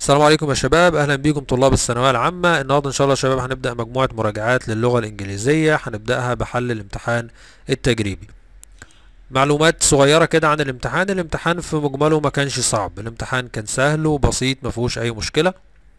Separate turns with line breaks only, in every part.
السلام عليكم يا شباب اهلا بيكم طلاب الثانويه العامه النهارده ان شاء الله يا شباب هنبدا مجموعه مراجعات للغه الانجليزيه هنبداها بحل الامتحان التجريبي معلومات صغيره كده عن الامتحان الامتحان في مجمله ما كانش صعب الامتحان كان سهل وبسيط ما فيهوش اي مشكله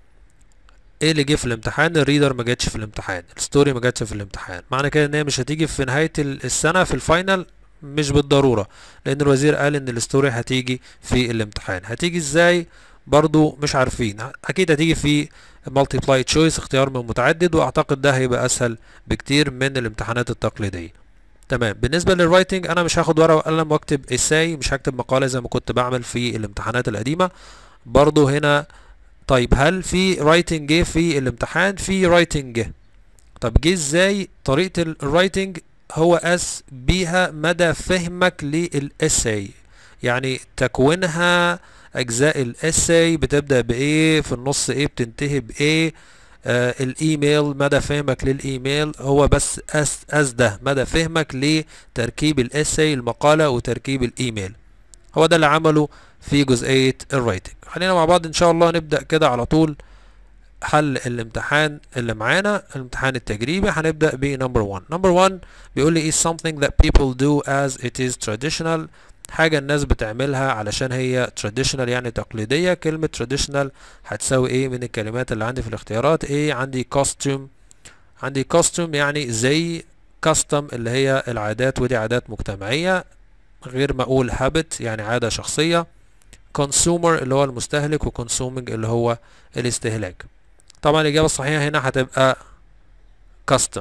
ايه اللي جه في الامتحان الريدر ما جاتش في الامتحان الستوري ما جاتش في الامتحان معنى كده ان هي مش هتيجي في نهايه السنه في الفاينل مش بالضروره لان الوزير قال ان الستوري هتيجي في الامتحان هتيجي ازاي برضو مش عارفين اكيد هتيجي في multiply choice اختيار من متعدد واعتقد ده هيبقى اسهل بكتير من الامتحانات التقليديه تمام بالنسبه للرايتنج انا مش هاخد ورقه وقلم واكتب اساي مش هكتب مقاله زي ما كنت بعمل في الامتحانات القديمه برضو هنا طيب هل في رايتنج جه في الامتحان في رايتنج جه طب جه ازاي طريقه الرايتنج هو قاس بيها مدى فهمك للاساي يعني تكوينها اجزاء الاساي بتبدا بايه في النص ايه بتنتهي بايه آه الايميل مدى فهمك للايميل هو بس أس أس ده مدى فهمك لتركيب الاساي المقاله وتركيب الايميل هو ده اللي عمله في جزئيه الرايتنج خلينا مع بعض ان شاء الله نبدا كده على طول حل الامتحان اللي معانا الامتحان التجريبي هنبدا بنمبر 1 نمبر 1 بيقول لي is something that people do as it is traditional حاجة الناس بتعملها علشان هي traditional يعني تقليدية كلمة traditional هتساوي ايه من الكلمات اللي عندي في الاختيارات ايه عندي costume عندي costume يعني زي custom اللي هي العادات ودي عادات مجتمعية غير ما اقول habit يعني عادة شخصية consumer اللي هو المستهلك و consuming اللي هو الاستهلاك طبعا الإجابة الصحيحة هنا هتبقى custom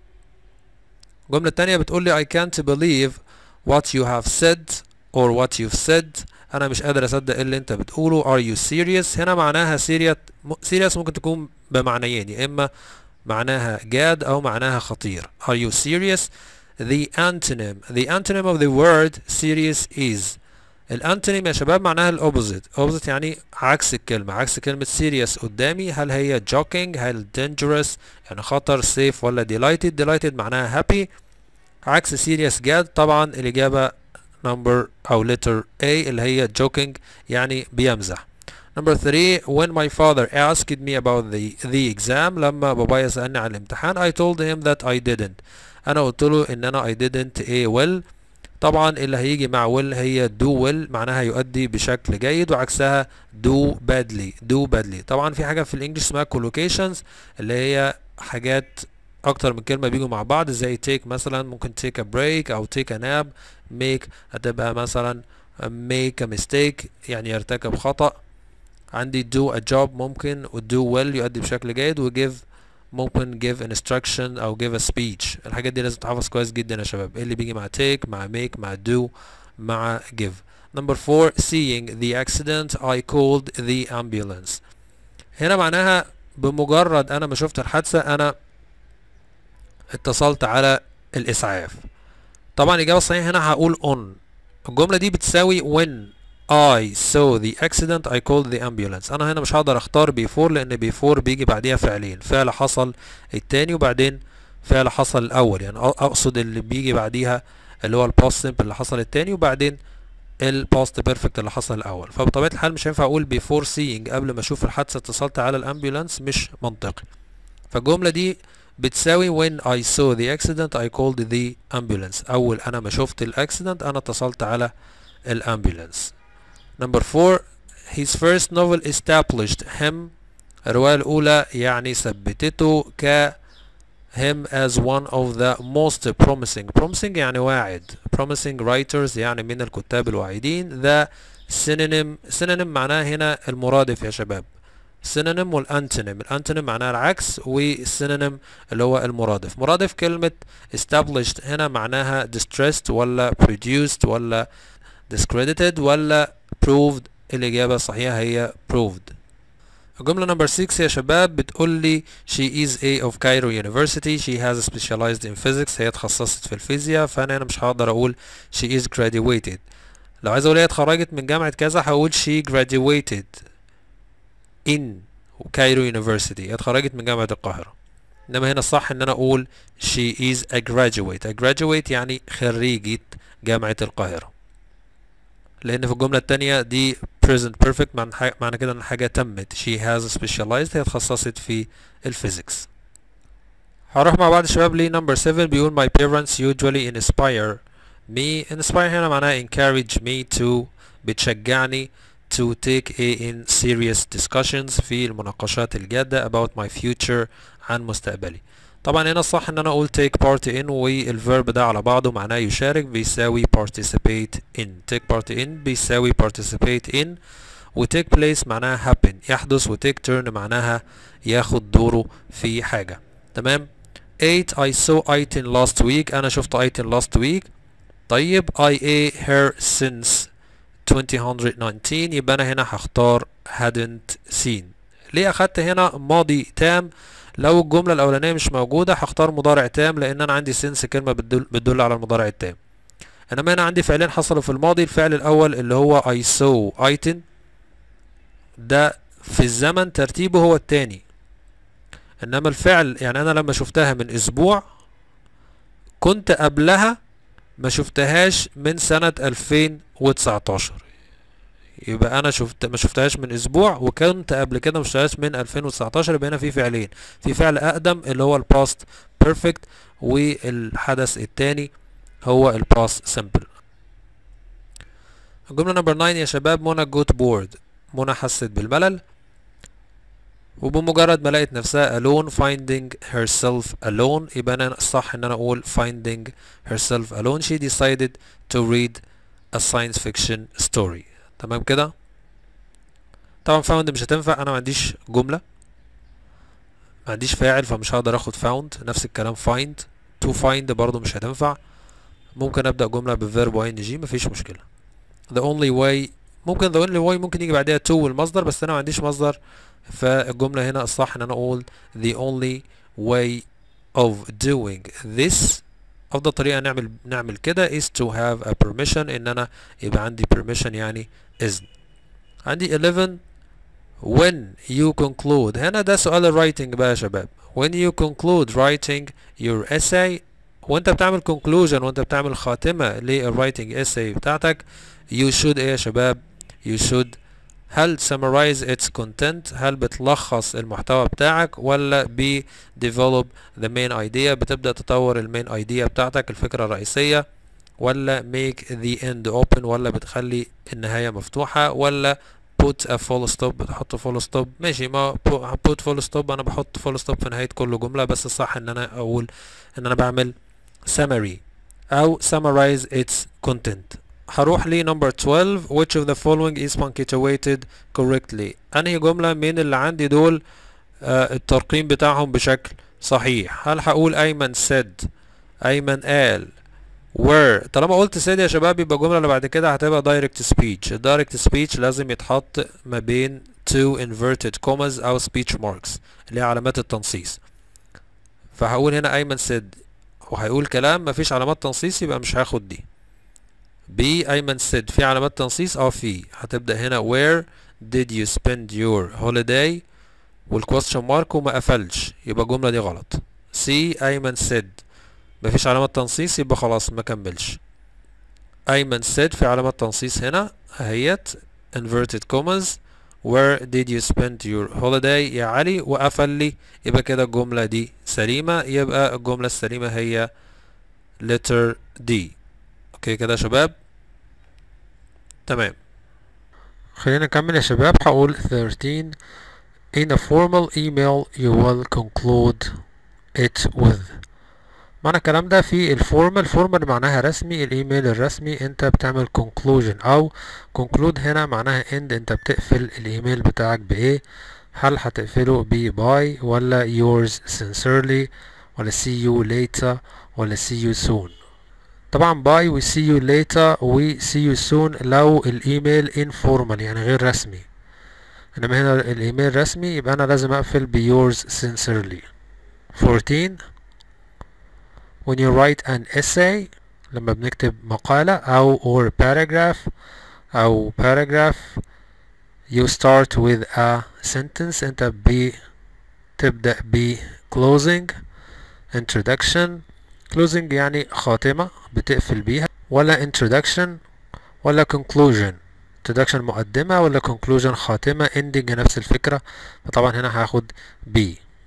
الجملة التانية بتقول لي I can't believe what you have said or what you've said انا مش قادر اصدق اللي انت بتقوله are you serious هنا معناها serious serious ممكن تكون بمعنيين يا اما معناها جاد او معناها خطير are you serious the antonym the antonym of the word serious is الانتونيم يا شباب معناها الاوبوزيت اوبوزيت يعني عكس الكلمة عكس كلمة serious قدامي هل هي joking هل dangerous يعني خطر safe ولا delighted delighted معناها happy عكس serious جاد طبعا الإجابة number أو letter A اللي هي joking يعني بيمزح number 3 when my father asked me about the the exam لما بابايا سألني عن الامتحان I told him that I didn't أنا قلت له إن أنا I didn't A well طبعا اللي هيجي مع will هي do well معناها يؤدي بشكل جيد وعكسها do badly do badly طبعا في حاجة في الانجليش اسمها collocations اللي هي حاجات اكتر من كلمة بيجوا مع بعض زي take مثلا ممكن take a break او take a nap make هتبقى مثلا make a mistake يعني يرتكب خطأ عندي do a job ممكن و do well يؤدي بشكل جيد و give ممكن give instruction او give a speech الحاجات دي لازم تحفظ كويس جدا يا شباب ايه اللي بيجي مع take مع make مع do مع give number four seeing the accident I called the ambulance هنا معناها بمجرد انا ما شفت الحادثة انا اتصلت على الاسعاف طبعا الاجابه الصحيحه هنا هقول on الجمله دي بتساوي when I saw the accident I called the ambulance انا هنا مش هقدر اختار before لان before بيجي بعديها فعلين فعل حصل التاني وبعدين فعل حصل الاول يعني اقصد اللي بيجي بعديها اللي هو الباست simple اللي حصل التاني وبعدين الباست بيرفكت اللي حصل الاول فبطبيعه الحال مش هينفع اقول before seeing قبل ما اشوف الحادثه اتصلت على الامبيولانس مش منطقي فالجمله دي بتساوي when I saw the accident I called the ambulance أول أنا ما شفت الأكسيدنت أنا اتصلت على الأمبولانس number four his first novel established him الرواية الأولى يعني ثبتته ك him as one of the most promising promising يعني واعد promising writers يعني من الكتاب الواعدين the synonym synonym معناه هنا المرادف يا شباب synonym والانتونيم الانتونيم معناها العكس والسينونيم اللي هو المرادف مرادف كلمة established هنا معناها distressed ولا produced ولا discredited ولا proved الإجابة الصحيحة هي proved الجملة نمبر 6 يا شباب بتقول لي she is a of Cairo University she has specialized in physics هي اتخصصت في الفيزياء فأنا هنا مش هقدر أقول she is graduated لو عايز أقول هي اتخرجت من جامعة كذا هقول she graduated in كايرو يونيفرسيتي اتخرجت من جامعة القاهرة انما هنا الصح ان انا اقول she is a graduate a graduate يعني خريجة جامعة القاهرة لان في الجملة التانية دي present perfect معنى, ح- معنى كده ان حاجة تمت she has specialized هي اتخصصت في الفيزيكس هنروح مع بعض يا شباب ل number 7 بيقول my parents usually inspire me inspire هنا معناها encourage me to بتشجعني to take a in serious discussions في المناقشات الجادة about my future عن مستقبلي طبعا هنا الصح ان انا اقول take part in والverb ده على بعضه معناه يشارك بيساوي participate in take part in بيساوي participate in و take place معناها happen يحدث و take turn معناها ياخد دوره في حاجة تمام 8 I saw Aitin last week أنا شفت Aitin last week طيب I ate her since 2019 يبقى أنا هنا هختار hadn't seen ليه أخدت هنا ماضي تام لو الجملة الأولانية مش موجودة هختار مضارع تام لأن أنا عندي since كلمة بتدل, بتدل على المضارع التام إنما هنا عندي فعلين حصلوا في الماضي الفعل الأول اللي هو I saw Aitin ده في الزمن ترتيبه هو التاني انما الفعل يعني انا لما شفتها من اسبوع كنت قبلها ما شفتهاش من سنة 2019 يبقى انا شفت ما شفتهاش من اسبوع وكنت قبل كده ما شفتهاش من 2019 يبقى هنا في فعلين في فعل اقدم اللي هو الباست بيرفكت والحدث التاني هو الباست سمبل الجملة نمبر 9 يا شباب منى جوت بورد منى حست بالملل وبمجرد ما لقيت نفسها alone finding herself alone يبقى انا الصح ان انا اقول finding herself alone she decided to read a science fiction story تمام كده طبعا found مش هتنفع انا ما عنديش جملة ما عنديش فاعل فمش هقدر اخد found نفس الكلام find to find برضو مش هتنفع ممكن ابدأ جملة بverb و ing مفيش مشكلة the only way ممكن the only way ممكن يجي بعدها to والمصدر بس انا ما عنديش مصدر فالجملة هنا الصح ان انا اقول the only way of doing this افضل طريقة نعمل نعمل كده is to have a permission ان انا يبقى عندي permission يعني اذن عندي 11 when you conclude هنا ده سؤال الرايتنج بقى يا شباب when you conclude writing your essay وانت بتعمل conclusion وانت بتعمل خاتمة للرايتنج essay بتاعتك you should ايه يا شباب you should هل summarize its content هل بتلخص المحتوى بتاعك ولا ب develop the main idea بتبدأ تطور المين idea بتاعتك الفكرة الرئيسية ولا make the end open ولا بتخلي النهاية مفتوحة ولا put a full stop بتحط full stop ماشي ما put full stop انا بحط full stop في نهاية كل جملة بس الصح ان انا اقول ان انا بعمل summary او summarize its content هروح ل number 12 which of the following is punctuated correctly انهي جملة من اللي عندي دول آه الترقيم بتاعهم بشكل صحيح هل هقول ايمن said ايمن قال were طالما قلت said يا شباب يبقى الجملة اللي بعد كده هتبقى direct speech direct speech لازم يتحط ما بين two inverted commas او speech marks اللي هي علامات التنصيص فهقول هنا ايمن said وهيقول كلام مفيش علامات تنصيص يبقى مش هاخد دي بي ايمن said في علامات تنصيص اه في هتبدأ هنا where did you spend your holiday والquestion mark وما قفلش يبقى الجملة دي غلط سي ايمن said مفيش علامات تنصيص يبقى خلاص ما كملش ايمن said في علامات تنصيص هنا اهيت inverted commas where did you spend your holiday يا علي وقفل لي يبقى كده الجملة دي سليمة يبقى الجملة السليمة هي letter D اوكي كده يا شباب تمام خلينا نكمل يا شباب هقول 13 in a formal email you will conclude it with معنى الكلام ده في الفورمال فورمال معناها رسمي الايميل الرسمي انت بتعمل conclusion او conclude هنا معناها end انت بتقفل الايميل بتاعك بايه هل هتقفله ب by ولا yours sincerely ولا see you later ولا see you soon طبعا باي و see you later و see you soon لو الايميل informal يعني غير رسمي انما هنا الايميل رسمي يبقى انا لازم اقفل ب yours sincerely 14 when you write an essay لما بنكتب مقالة او or paragraph او paragraph you start with a sentence انت ب تبدأ ب closing introduction closing يعني خاتمة بتقفل بيها ولا introduction ولا conclusion introduction مقدمة ولا conclusion خاتمة ending نفس الفكرة فطبعا هنا هاخد B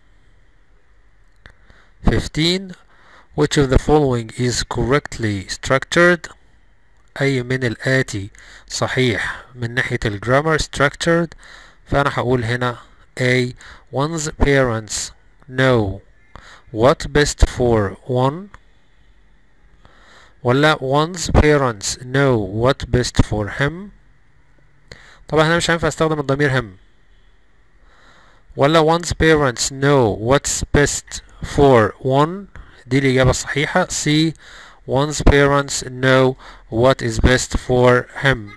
15 which of the following is correctly structured أي من الآتي صحيح من ناحية الجرامر structured فأنا هقول هنا A one's parents know what best for one ولا one's parents know what best for him طبعا هنا مش هينفع استخدم الضمير him ولا one's parents know what's best for one دي الإجابة الصحيحة C one's parents know what is best for him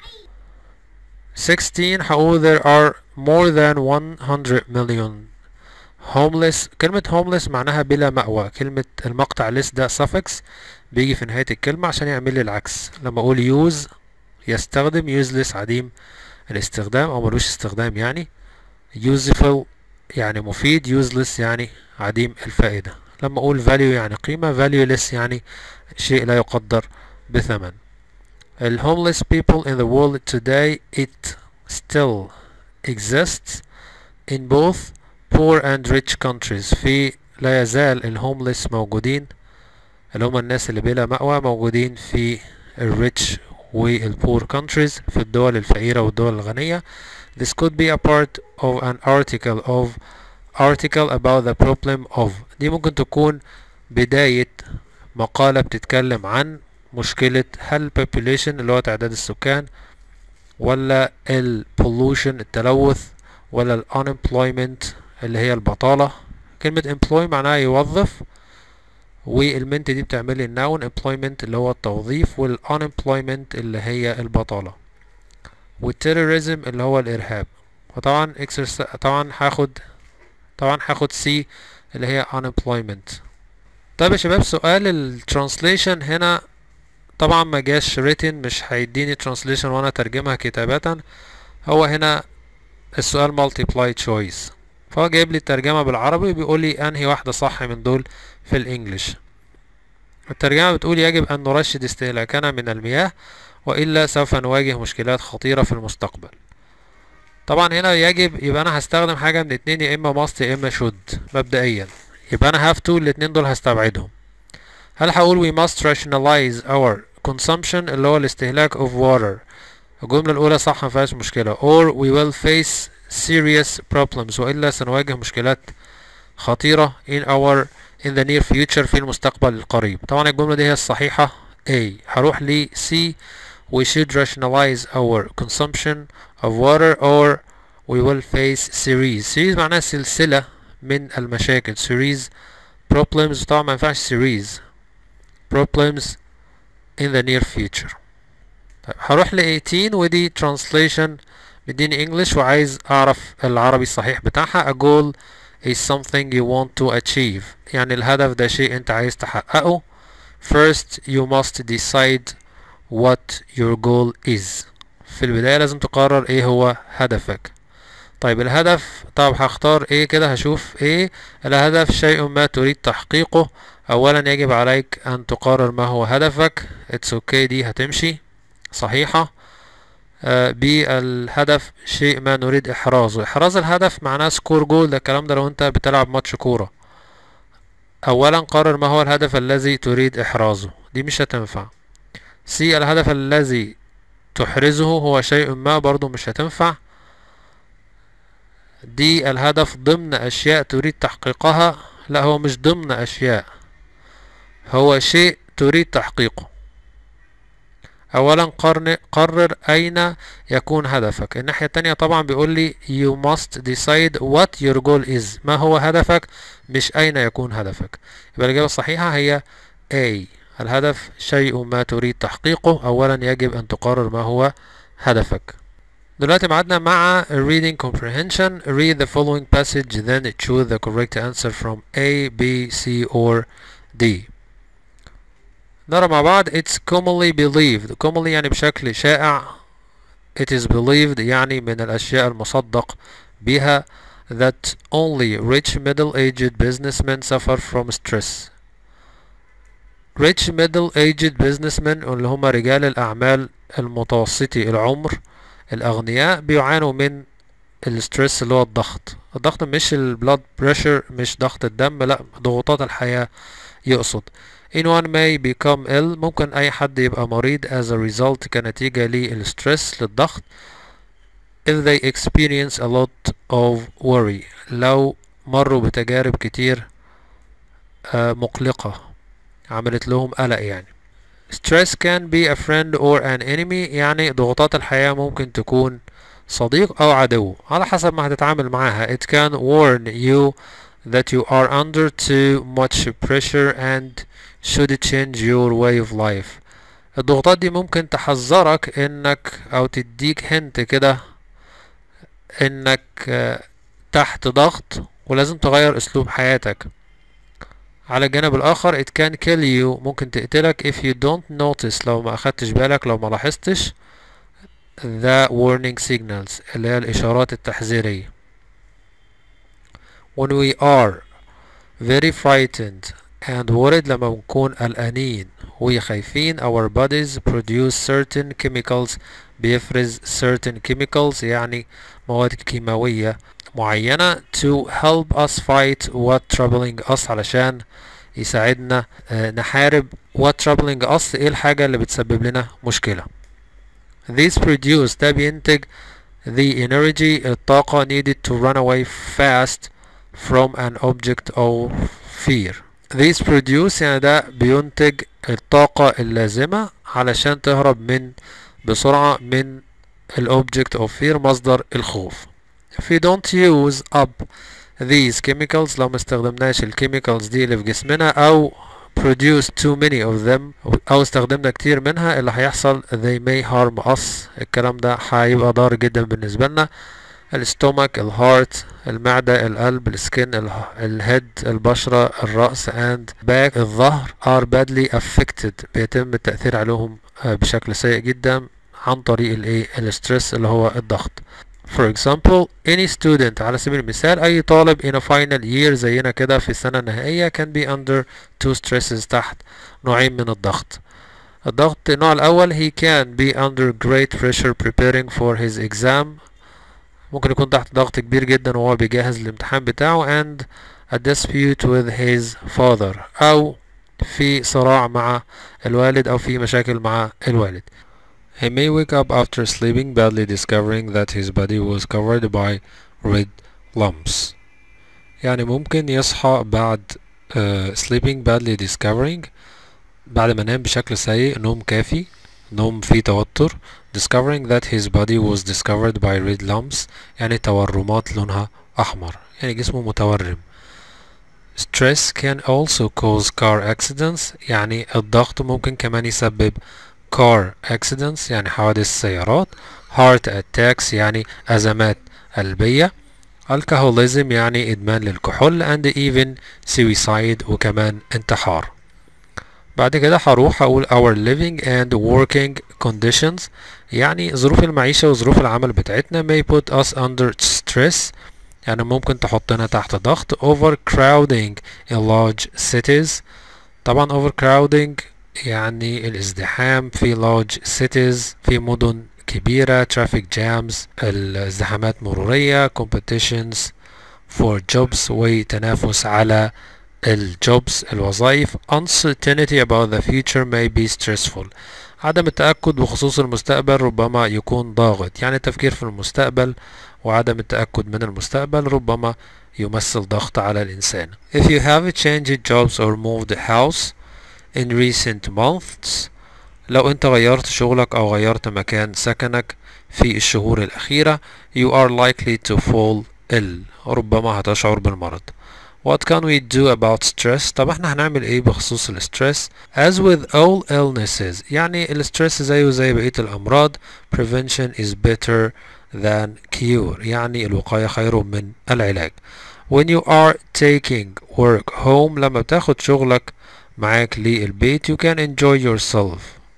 16 هقول there are more than 100 million homeless كلمة homeless معناها بلا مأوى كلمة المقطع less ده suffix بيجي في نهاية الكلمة عشان يعمل لي العكس لما أقول use يستخدم useless عديم الاستخدام أو ملوش استخدام يعني useful يعني مفيد useless يعني عديم الفائدة لما أقول value يعني قيمة valueless يعني شيء لا يقدر بثمن ال homeless people in the world today it still exists in both poor and rich countries في لا يزال ال homeless موجودين اللي هم الناس اللي بلا مأوى موجودين في ال rich وال poor countries في الدول الفقيرة والدول الغنية This could be a part of an article of article about the problem of دي ممكن تكون بداية مقالة بتتكلم عن مشكلة هل population اللي هو تعداد السكان ولا ال pollution التلوث ولا ال unemployment اللي هي البطالة كلمة employ معناها يوظف والمنت دي بتعمل لي النون employment اللي هو التوظيف وال unemployment اللي هي البطالة والتيروريزم اللي هو الإرهاب وطبعا exercise طبعا هاخد طبعا هاخد سي اللي هي unemployment طيب يا شباب سؤال الترانسليشن هنا طبعا ما جاش written مش هيديني translation وانا ترجمها كتابة هو هنا السؤال multiply choice فهو جايب لي الترجمة بالعربي وبيقول لي انهي واحدة صح من دول في الانجليش الترجمة بتقول يجب ان نرشد استهلاكنا من المياه والا سوف نواجه مشكلات خطيرة في المستقبل طبعا هنا يجب يبقى انا هستخدم حاجة من اتنين يا اما must يا اما should مبدئيا يبقى انا have to الاتنين دول هستبعدهم هل هقول we must rationalize our consumption اللي هو الاستهلاك of water الجملة الأولى صح مفيهاش مشكلة or we will face serious problems وإلا سنواجه مشكلات خطيرة in our in the near future في المستقبل القريب طبعا الجملة دي هي الصحيحة A هروح ل C we should rationalize our consumption of water or we will face series series معناها سلسلة من المشاكل series problems طبعا ما ينفعش series problems in the near future طيب هروح ل 18 ودي translation مديني English وعايز أعرف العربي الصحيح بتاعها a goal is something you want to achieve يعني الهدف ده شيء أنت عايز تحققه first you must decide what your goal is في البداية لازم تقرر ايه هو هدفك طيب الهدف طب هختار ايه كده هشوف ايه الهدف شيء ما تريد تحقيقه اولا يجب عليك ان تقرر ما هو هدفك اتس اوكي okay دي هتمشي صحيحة آه بالهدف شيء ما نريد احرازه احراز الهدف معناه سكور جول ده الكلام ده لو انت بتلعب ماتش كورة اولا قرر ما هو الهدف الذي تريد احرازه دي مش هتنفع سي الهدف الذي تحرزه هو شيء ما برضو مش هتنفع دي الهدف ضمن اشياء تريد تحقيقها لا هو مش ضمن اشياء هو شيء تريد تحقيقه اولا قرن قرر اين يكون هدفك الناحية التانية طبعا بيقول لي you must decide what your goal is ما هو هدفك مش اين يكون هدفك يبقى الاجابة الصحيحة هي A الهدف شيء ما تريد تحقيقه اولا يجب ان تقرر ما هو هدفك دلوقتي معادنا مع reading comprehension read the following passage then choose the correct answer from A, B, C or D نرى مع بعض it's commonly believed commonly يعني بشكل شائع it is believed يعني من الأشياء المصدق بها that only rich middle-aged businessmen suffer from stress rich middle-aged businessmen اللي هم رجال الأعمال المتوسطي العمر الأغنياء بيعانوا من الستريس اللي هو الضغط الضغط مش البلاد بريشر مش ضغط الدم لا ضغوطات الحياة يقصد anyone may become ill ممكن أي حد يبقى مريض as a result كنتيجة للستريس للضغط if they experience a lot of worry لو مروا بتجارب كتير آه، مقلقة عملت لهم قلق يعني stress can be a friend or an enemy يعني ضغوطات الحياة ممكن تكون صديق أو عدو على حسب ما هتتعامل معاها it can warn you that you are under too much pressure and should change your way of life الضغوطات دي ممكن تحذرك انك او تديك هنت كده انك آه، تحت ضغط ولازم تغير اسلوب حياتك على الجانب الاخر it can kill you ممكن تقتلك if you don't notice لو ما اخدتش بالك لو ما لاحظتش the warning signals اللي هي الاشارات التحذيرية when we are very frightened and worried لما بنكون قلقانين وخايفين our bodies produce certain chemicals بيفرز certain chemicals يعني مواد كيماوية معينة to help us fight what troubling us علشان يساعدنا آه، نحارب what troubling us ايه الحاجة اللي بتسبب لنا مشكلة these produce ده بينتج the energy الطاقة needed to run away fast from an object of fear these produce يعني ده بينتج الطاقة اللازمة علشان تهرب من بسرعة من ال object of fear مصدر الخوف if we don't use up these chemicals لو ما استخدمناش الكيميكالز دي اللي في جسمنا او produce too many of them او استخدمنا كتير منها اللي هيحصل they may harm us الكلام ده هيبقى ضار جدا بالنسبة لنا الستومك الهارت المعدة القلب السكن الهيد البشرة الرأس and back الظهر are badly affected بيتم التأثير عليهم آه، بشكل سيء جدا عن طريق الايه الستريس اللي هو الضغط For example, any student على سبيل المثال أي طالب in a final year زينا كده في السنة النهائية can be under two stresses تحت نوعين من الضغط الضغط النوع الأول he can be under great pressure preparing for his exam ممكن يكون تحت ضغط كبير جدا وهو بيجهز الامتحان بتاعه and a dispute with his father أو في صراع مع الوالد أو في مشاكل مع الوالد He may wake up after sleeping badly discovering that his body was covered by red lumps يعني ممكن يصحى بعد uh, sleeping badly discovering بعد ما نام بشكل سيء نوم كافي نوم فيه توتر discovering that his body was discovered by red lumps يعني تورمات لونها أحمر يعني جسمه متورم stress can also cause car accidents يعني الضغط ممكن كمان يسبب car accidents يعني حوادث سيارات heart attacks يعني أزمات قلبية alcoholism يعني إدمان للكحول and even suicide وكمان انتحار بعد كده هروح أقول our living and working conditions يعني ظروف المعيشة وظروف العمل بتاعتنا may put us under stress يعني ممكن تحطنا تحت ضغط overcrowding in large cities طبعا overcrowding يعني الازدحام في large cities في مدن كبيرة traffic jams الازدحامات مرورية competitions for jobs وتنافس على الجوبز الوظائف uncertainty about the future may be stressful عدم التأكد بخصوص المستقبل ربما يكون ضاغط يعني التفكير في المستقبل وعدم التأكد من المستقبل ربما يمثل ضغط على الإنسان if you have changed jobs or moved house in recent months لو انت غيرت شغلك او غيرت مكان سكنك في الشهور الأخيرة you are likely to fall ill ربما هتشعر بالمرض What can we do about stress؟ طب احنا هنعمل ايه بخصوص الستريس؟ As with all illnesses يعني الستريس زيه زي بقية الأمراض prevention is better than cure يعني الوقاية خير من العلاج When you are taking work home لما بتاخد شغلك معاك للبيت you can enjoy yourself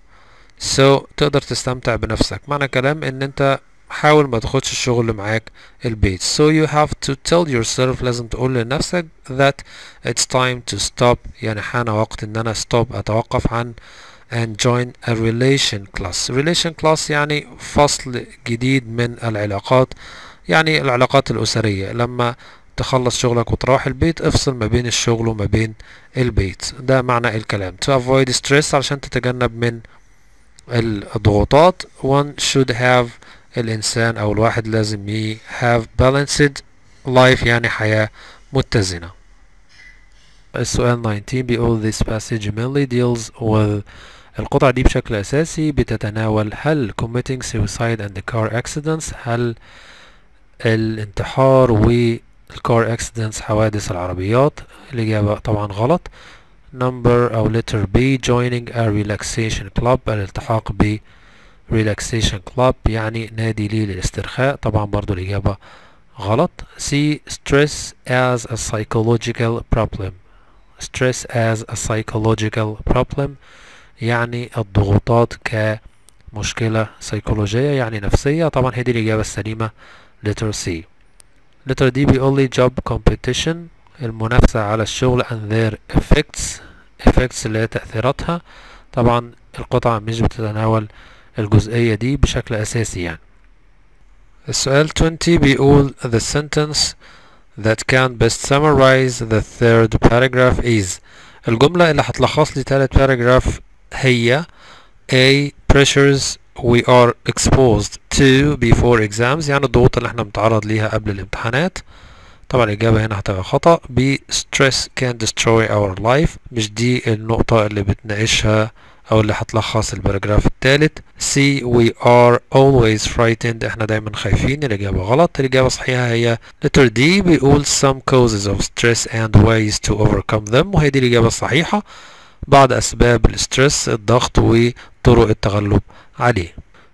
so تقدر تستمتع بنفسك معنى كلام ان انت حاول ما تاخدش الشغل معاك البيت so you have to tell yourself لازم تقول لنفسك that it's time to stop يعني حان وقت ان انا stop اتوقف عن and join a relation class relation class يعني فصل جديد من العلاقات يعني العلاقات الأسرية لما تخلص شغلك وتروح البيت افصل ما بين الشغل وما بين البيت ده معنى الكلام to avoid stress علشان تتجنب من الضغوطات one should have الإنسان أو الواحد لازم ي have balanced life يعني حياة متزنة السؤال 19 بيقول this passage mainly deals with القطعة دي بشكل أساسي بتتناول هل committing suicide and car accidents هل الانتحار والكار accidents حوادث العربيات الإجابة طبعا غلط number أو letter B joining a relaxation club الالتحاق ب relaxation club يعني نادي لي للاسترخاء طبعا برضو الإجابة غلط C stress as a psychological problem stress as a psychological problem يعني الضغوطات كمشكلة سيكولوجية يعني نفسية طبعا هذه الإجابة السليمة letter C letter D بيقول لي job competition المنافسة على الشغل and their effects effects اللي هي تأثيراتها طبعا القطعة مش بتتناول الجزئية دي بشكل أساسي يعني السؤال 20 بيقول the sentence that can best summarize the third paragraph is الجملة اللي هتلخص لي تالت paragraph هي A pressures we are exposed to before exams يعني الضغوط اللي احنا بنتعرض ليها قبل الامتحانات طبعا الإجابة هنا هتبقى خطأ B stress can destroy our life مش دي النقطة اللي بتناقشها أو اللي هتلخص الباراجراف الثالث C we are always frightened احنا دايما خايفين الإجابة غلط الإجابة الصحيحة هي letter D بيقول some causes of stress and ways to overcome them وهي دي الإجابة الصحيحة بعض أسباب الستريس الضغط وطرق التغلب عليه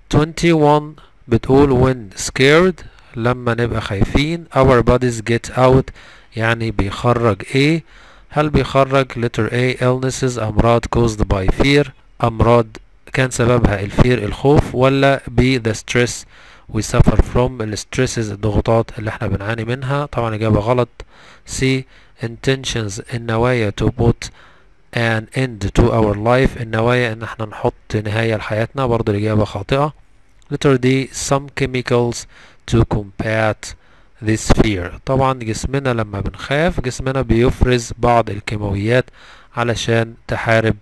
21 بتقول when scared لما نبقى خايفين our bodies get out يعني بيخرج ايه هل بيخرج letter A illnesses أمراض caused by fear أمراض كان سببها الفير الخوف ولا B the stress we suffer from الستريسز الضغوطات اللي احنا بنعاني منها طبعا إجابة غلط C intentions النوايا to put an end to our life النوايا ان احنا نحط نهاية لحياتنا برضو الإجابة خاطئة letter D some chemicals to combat this fear طبعا جسمنا لما بنخاف جسمنا بيفرز بعض الكيماويات علشان تحارب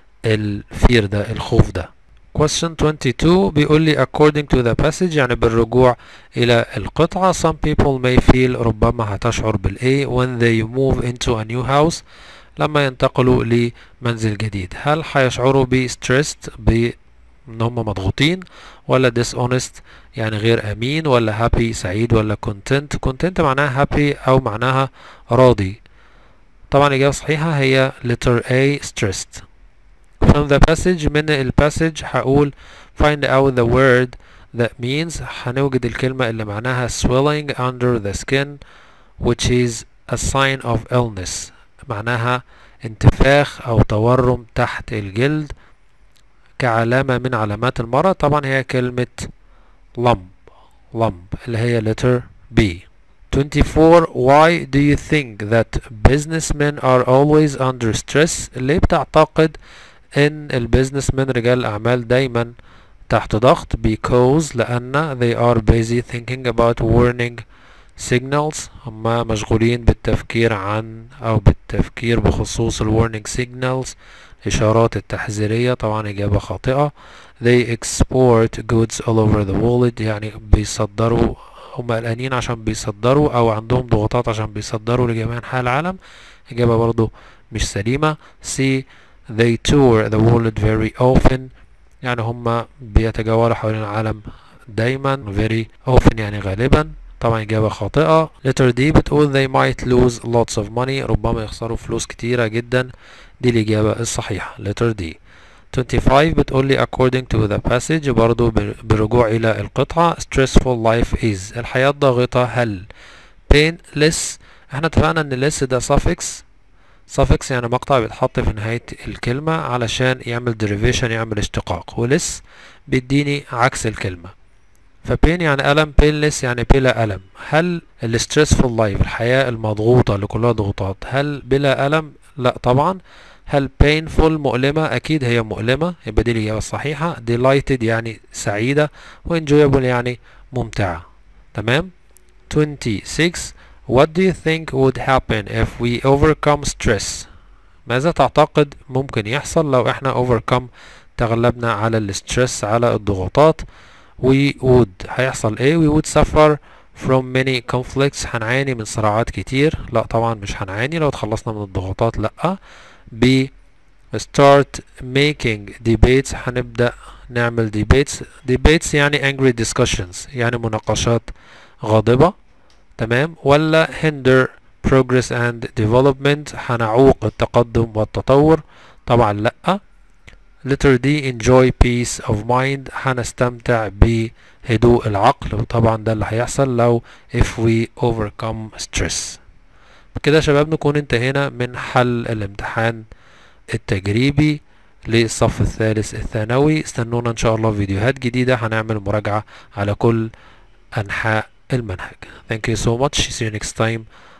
الفير ده الخوف ده question 22 بيقول لي according to the passage يعني بالرجوع إلى القطعة some people may feel ربما هتشعر بالإيه when they move into a new house لما ينتقلوا لمنزل جديد هل هيشعروا ب stressed ب ان هم مضغوطين ولا dishonest يعني غير امين ولا happy سعيد ولا content content معناها happy او معناها راضي طبعا الاجابه الصحيحه هي letter A stressed from the passage من الباسج هقول find out the word that means هنوجد الكلمة اللي معناها swelling under the skin which is a sign of illness معناها انتفاخ او تورم تحت الجلد كعلامة من علامات المرض طبعا هي كلمة lump lump اللي هي letter B 24 why do you think that businessmen are always under stress ليه بتعتقد ان البيزنسمن رجال الاعمال دايما تحت ضغط because لان they are busy thinking about warning signals هم مشغولين بالتفكير عن او بالتفكير بخصوص ال warning signals إشارات التحذيرية طبعا إجابة خاطئة they export goods all over the world يعني بيصدروا هم قلقانين عشان بيصدروا أو عندهم ضغوطات عشان بيصدروا لجميع أنحاء العالم إجابة برضو مش سليمة C they tour the world very often يعني هم بيتجولوا حوالين العالم دايما very often يعني غالبا طبعا إجابة خاطئة letter D بتقول they might lose lots of money ربما يخسروا فلوس كتيرة جدا دي الإجابة الصحيحة letter D 25 بتقول لي according to the passage برضو بالرجوع إلى القطعة stressful life is الحياة ضاغطة هل painless احنا اتفقنا ان less ده suffix suffix يعني مقطع بيتحط في نهاية الكلمة علشان يعمل derivation يعمل اشتقاق ولس بيديني عكس الكلمة فبين يعني ألم painless يعني بلا ألم هل الستريسفul لايف الحياة المضغوطة اللي كلها ضغوطات هل بلا ألم لا طبعا هل painful مؤلمة أكيد هي مؤلمة يبقى دي الإجابة الصحيحة delighted يعني سعيدة و enjoyable يعني ممتعة تمام 26 What do you think would happen if we overcome stress ماذا تعتقد ممكن يحصل لو احنا overcome تغلبنا على الستريس على الضغوطات we would هيحصل ايه we would suffer from many conflicts هنعاني من صراعات كتير لا طبعا مش هنعاني لو اتخلصنا من الضغوطات لا ب start making debates هنبدأ نعمل debates debates يعني angry discussions يعني مناقشات غاضبة تمام ولا hinder progress and development هنعوق التقدم والتطور طبعا لا letter D enjoy peace of mind هنستمتع بهدوء العقل وطبعا ده اللي هيحصل لو if we overcome stress كده يا شباب نكون انتهينا من حل الامتحان التجريبي للصف الثالث الثانوي استنونا ان شاء الله في فيديوهات جديدة هنعمل مراجعة على كل انحاء المنهج thank you so much see you next time